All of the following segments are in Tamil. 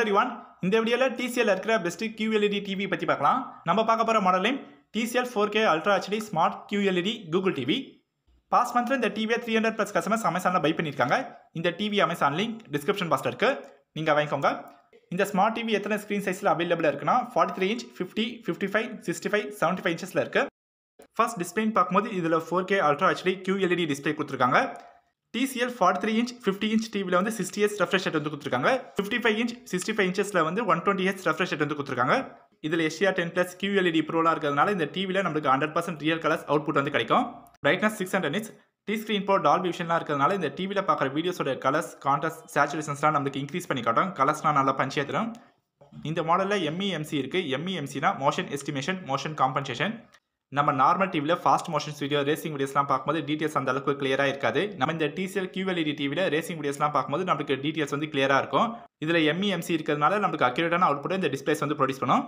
ஒன் இந்த வீடியோவில் டிசிஎல் இருக்கிற பெஸ்ட் QLED டிவி பற்றி பார்க்கலாம் நம்ம பார்க்க போகிற model name TCL four K ultra HD smart QLED Google TV past மந்த்ல இந்த டிவியை த்ரீ ஹண்ட்ரட் ப்ளஸ் கஸ்டமர்ஸ் அமேசானில் பை பண்ணியிருக்காங்க இந்த டிவி அமேசான் லிங்க் டிஸ்கிரிப்ஷன் பாக்ஸில் இருக்குது நீங்கள் வாங்கிக்கோங்க இந்த ஸ்மார்ட் டிவி எத்தனை ஸ்க்ரீன் சைஸில் அவைலபிளாக இருக்குன்னா forty three inch fifty fifty five sixty five seventy five இன்ச்சஸில் இருக்குது ஃபர்ஸ்ட் டிஸ்பிளேன்னு பார்க்கும்போது இதில் four K ultra HD QLED display கொடுத்துருக்காங்க TCL forty three inch fifty inch டிவியில் வந்து சிக்ஸ்டி எஸ் ரெஃப்ரெஷ் ரேட் வந்து கொடுத்துருக்காங்க fifty five inch sixty five இன்ச்சஸில் வந்து one twenty H refresh rate வந்து கொடுத்துருக்காங்க இதில் எஸ்டிஆர் டென் ப்ளஸ் QLED ப்ரோலாம் இருக்கிறதுனால இந்த டிவியில் நம்மளுக்கு hundred percent real colours output வந்து கிடைக்கும் brightness six hundred inch D screen pro Dolby விஷன்லாம் இருக்கிறதுனால இந்த டிவியில் பார்க்குற வீடியோஸோட கலர்ஸ் கான்ட்ராஸ்ட் சேச்சுரேஷன்ஸ்லாம் நம்மளுக்கு இன்க்ரீஸ் பண்ணி காட்டும் கலர்ஸ்லாம் நல்லா பஞ்சியாக தரும் இந்த மாடலில் எம்இஎம்சி இருக்குது எம்இஎம்சினா மோஷன் எஸ்டிமேஷன் மோஷன் காம்பன்சேஷன் நம்ம நார்மல் டிவியில் ஃபாஸ்ட் மோஷன்ஸ் வீடியோ ரேசிங் வீடியோஸ்லாம் பார்க்கும்போது டீட்டெயில்ஸ் அந்த அளவுக்கு கிளியராக இருக்காது நம்ம இந்த டிசிஎல் QLED டிவியில் ரேசிங் வீடியோஸ்லாம் பார்க்கும்போது நமக்கு டீட்டெயில்ஸ் வந்து கிளியராக இருக்கும் இதில் எம்இஎம்சி இருக்கிறதுனால நமக்கு அக்யூரேட்டான அவுட்புட் இந்த டிஸ்பிளேஸ் வந்து ப்ரொடியூஸ் பண்ணும்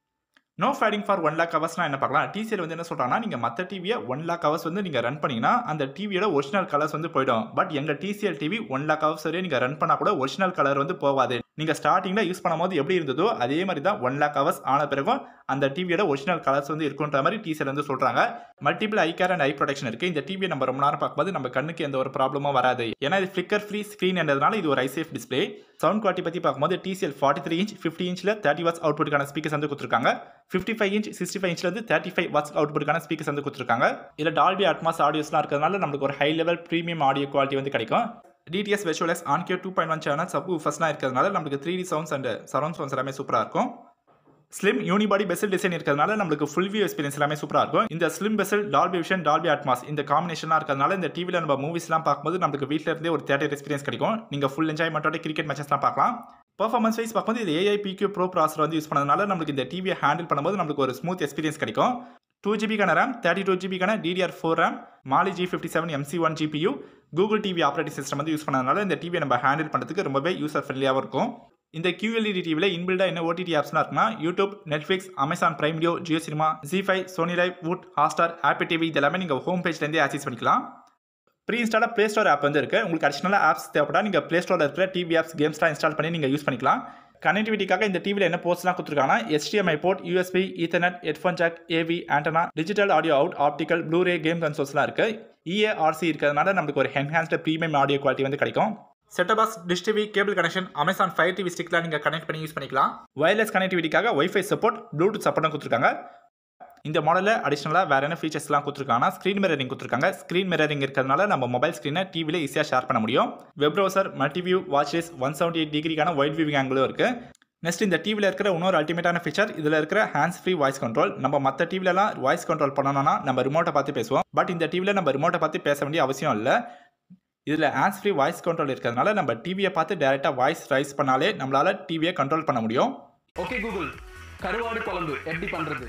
no fading for one lakh ஹவர்ஸ்னா என்ன பார்க்கலாம் டிசிஎல் வந்து என்ன சொல்கிறாங்கன்னா நீங்கள் மற்ற டிவியை ஒன் லேக் ஹவர்ஸ் வந்து நீங்கள் ரன் பண்ணீங்கன்னா அந்த டிவியோட ஒரிஜினல் கலர்ஸ் வந்து போயிடும் பட் எங்கள் TCL TV one lakh hours வரையும் நீங்கள் ரன் பண்ணால் கூட ஒரிஜினல் கலர் வந்து போகாது நீங்கள் ஸ்டார்டிங்கில் யூஸ் பண்ணும்போது எப்படி இருந்ததோ அதே மாதிரி தான் ஒன் லேக் ஹவர்ஸ் ஆன பிறகும் அந்த டிவியோட ஒரிஜினல் கலர்ஸ் வந்து இருக்குன்ற மாதிரி டிசிஎல் வந்து சொல்கிறாங்க multiple eye care and eye protection இருக்குது இந்த டிவியை நம்ம ரொம்ப நேரம் பார்க்கும்போது நம்ம கண்ணுக்கு எந்த ஒரு ப்ராப்ளமும் வராது ஏன்னா இது ஃப்ளிக்கர் ஃப்ரீ ஸ்க்ரீன் என்றதுனால இது ஒரு eye safe display sound quality பற்றி பார்க்கும்போது TCL forty three inch fifty இன்ச்சில் தேர்ட்டி வாட்ஸ் அவுட்புட்டுக்கான ஸ்பீக்கர்ஸ் வந்து கொடுத்துருக்காங்க fifty five inch sixty five இன்ச்லேருந்து தேர்ட்டி ஃபைவ் வாட்ஸ் அவுட்புட்டுக்கான ஸ்பீக்கர்ஸ் வந்து கொடுத்துருக்காங்க இதில் டால்பி அட்மாஸ் ஆடியோஸ்லாம் இருக்கிறதுனால நம்மளுக்கு ஒரு high level premium audio quality வந்து கிடைக்கும் DTS virtual X Onkyo two point one channel sub ஃபஸ்ட்லாம் இருக்கிறதுனால நம்மளுக்கு three D sounds and surround sounds எல்லாமே சூப்பராக இருக்கும் ஸ்லிம் யூனிபாடி பெசல் டிசைன் இருக்கிறதுனால நம்மளுக்கு ஃபுல் வியூ எக்ஸ்பீரியன்ஸ் எல்லாமே சூப்பராக இருக்கும் இந்த slim bezel Dolby Vision Dolby Atmos இந்த காம்பினேஷனாக இருக்கிறதுனால இந்த டிவியில் நம்ம மூவிஸ்லாம் பார்க்கும்போது நம்மளுக்கு வீட்டில் இருந்தே ஒரு தேட்டர் எக்ஸ்பீரியன்ஸ் கிடைக்கும் நீங்கள் ஃபுல் என்ஜாய்மெண்ட்டோட கிரிக்கெட் மேட்சஸ்லாம் பார்க்கலாம் பர்ஃபார்மன்ஸ் வைஸ் பார்க்கும்போது இது ஏஐ பிக்யூ ப்ரோ ப்ராசர் வந்து யூஸ் பண்ணதுனால நம்மளுக்கு இந்த டிவியை ஹேண்டில் பண்ணும்போது நம்மளுக்கு ஒரு ஸ்மூத் எக்ஸ்பீரியன்ஸ் கிடைக்கும் டூ ஜிபிக்கான ரேம் தேர்ட்டி டூ ஜிபிக்கான DDR four RAM Mali G fifty seven MC one GPU Google TV operating system வந்து யூஸ் பண்ணதுனால இந்த டிவியை நம்ம ஹேண்டில் பண்ணுறதுக்கு ரொம்பவே யூசர் ஃப்ரெண்ட்லியாகவும் இருக்கும் இந்த QLED டிவியில் இன்பில்டாக என்ன ஓடிடி ஆப்ஸ்லாம் இருக்குன்னா YouTube Netflix Amazon Prime Video Jio Cinema Zee five Sony Liv Voot Hotstar Apple TV இதெல்லாமே நீங்கள் ஹோம் பேஜ்லேருந்தே ஆக்சஸ் பண்ணிக்கலாம் ப்ரீ இன்ஸ்டாலாக ப்ளே ஸ்டோர் ஆப் வந்து இருக்குது உங்களுக்கு அடிஷனலாக ஆப்ஸ் தேவைப்பட்டா நீங்கள் ப்ளே ஸ்டோரில் இருக்கிற டிவி ஆப்ஸ் கேம்ஸ்லாம் இன்ஸ்டால் பண்ணி நீங்கள் யூஸ் பண்ணிக்கலாம் கனெக்டிவிட்டிக்காக இந்த டிவியில் என்ன போர்ட்ஸ்லாம் கொடுத்துருக்காங்கன்னா HDMI port USB Ethernet headphone jack AV antenna digital audio out optical Bluray game கன்சோல்ஸ்லாம் இருக்குது இஏஆர்சி இருக்கிறதுனால நமக்கு ஒரு என்ஹான்ஸ்டு ப்ரீமியம் ஆடியோ குவாலிட்டி வந்து கிடைக்கும் setup box dish TV cable connection Amazon Fire TV ஸ்டிக்லாம் நீங்கள் கனெக்ட் பண்ணி யூஸ் பண்ணிக்கலாம் வயர்லெஸ் கனெக்டிவிட்டிக்காக ஒய்ஃபை சப்போர்ட் ப்ளூடூத் சப்போர்ட்டும் கொடுத்துருக்காங்க இந்த மாடலில் அடிஷனலாக வேறு என்ன ஃபீச்சர்ஸ்லாம் கொடுத்துருக்காங்கன்னா ஸ்க்ரீன் மிரரிங் கொடுத்துருக்காங்க ஸ்க்ரீன் மிரரிங் இருக்கிறதுனால நம்ம மொபைல் ஸ்க்ரீனை டிவியில் ஈஸியாக ஷேர் பண்ண முடியும் web browser multiview watches one seventy eight டிகிரிக்கான ஒயிட் வியூவிங் ஆங்கிளும் இருக்குது நெக்ஸ்ட் இந்த டிவியில் இருக்கிற இன்னொரு அல்டிமேட்டான ஃபீச்சர் இதில் இருக்கிற ஹேண்ட்ஸ் ஃப்ரீ வாய்ஸ் கண்ட்ரோல் நம்ம மற்ற டிவிலலாம் வாய்ஸ் கண்ட்ரோல் பண்ணணும்னா நம்ம ரிமோட்டை பார்த்து பேசுவோம் பட் இந்த டிவியில் நம்ம ரிமோட்டை பார்த்து பேச வேண்டிய அவசியம் இல்லை இதில் ஹேண்ட்ஸ் ஃப்ரீ வாய்ஸ் கண்ட்ரோல் இருக்கிறதுனால நம்ம டிவியை பார்த்து டேரெக்டாக வாய்ஸ் ரைஸ் பண்ணாலே நம்மளால் டிவியை கண்ட்ரோல் பண்ண முடியும் ஓகே கூகுள் கருவாடு குழம்பு எப்படி பண்றது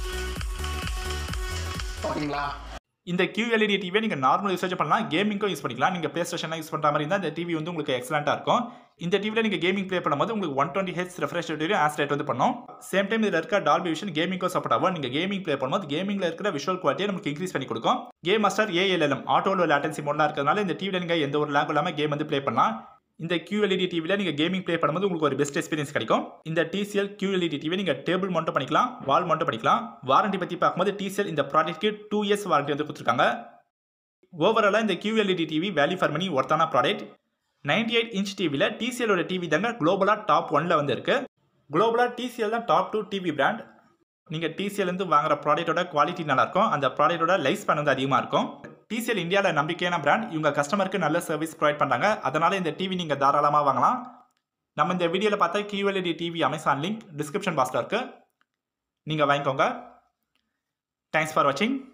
ஓகேங்களா இந்த QLED டிவியை நீங்கள் நார்மல் யூசேஜ் பண்ணலாம் கேமிங்க்கும் யூஸ் பண்ணிக்கலாம் நீங்கள் ப்ளே ஸ்டேஷனாக யூஸ் பண்ணுற மாதிரி இருந்தால் இந்த டிவி வந்து உங்களுக்கு எக்ஸலண்ட்டாக இருக்கும் இந்த டிவியில் நீங்கள் கேமிங் ப்ளே பண்ணும்போது உங்களுக்கு ஒன் டுவெண்ட்டி ஹெச் ரெஃப்ரெஷ் ரேட்டையும் ஆஸ் ரேட் வந்து பண்ணும் சேம் டைம் இதில் இருக்க டால்பி விஷன் கேமிங்க்கும் சப்போர்ட் ஆகும் நீங்கள் கேமிங் ப்ளே பண்ணும்போது கேமிங்கில் இருக்கிற விஷுவல் குவாலிட்டியை நமக்கு இன்க்ரீஸ் பண்ணி கொடுக்கும் game master ALLM auto low latency மோட்லாம் இருக்கிறதுனால இந்த டிவியில் நீங்கள் எந்த ஒரு லேக் இல்லாமல் கேம் வந்து ப்ளே பண்ணலாம் இந்த QLED டிவியில் நீங்கள் கேமிங் ப்ளே பண்ணும்போது உங்களுக்கு ஒரு பெஸ்ட் எக்ஸ்பீரியன்ஸ் கிடைக்கும் இந்த TCL QLED டிவி நீங்கள் டேபிள் மவுண்ட் பண்ணிக்கலாம் வால் மவுண்ட் பண்ணிக்கலாம் வாரண்டி பற்றி பார்க்கும்போது TCL இந்த ப்ராடக்ட்க்கு டூ இயர்ஸ் வாரண்டி வந்து கொடுத்துருக்காங்க ஓவராலாக இந்த QLED TV value for money ஒர்த்தான ப்ராடக்ட் நைன்டி எயிட் இன்ச் டிவியில் டிசிஎலோட டிவி தாங்க குளோபலாக டாப் ஒன்ல வந்து இருக்கு குளோபலாக டிசிஎல் தான் டாப் டூ டிவி பிராண்ட் நீங்கள் டிசிஎல்லேருந்து வாங்குற ப்ராடக்ட்டோட குவாலிட்டி நல்லாயிருக்கும் அந்த ப்ராடக்ட்டோட லைஃப் ஸ்பேன் வந்து அதிகமாக இருக்கும் டிசிஎல் இந்தியாவில் நம்பிக்கையான பிராண்ட் இவங்க கஸ்டமருக்கு நல்ல சர்வீஸ் ப்ரொவைட் பண்ணுறாங்க அதனால் இந்த டிவி நீங்கள் தாராளமாக வாங்கலாம் நம்ம இந்த வீடியோவில் பார்த்தா QLED TV Amazon link description பாக்ஸில் இருக்குது நீங்கள் வாங்கிக்கோங்க தேங்க்ஸ் ஃபார் வாட்சிங்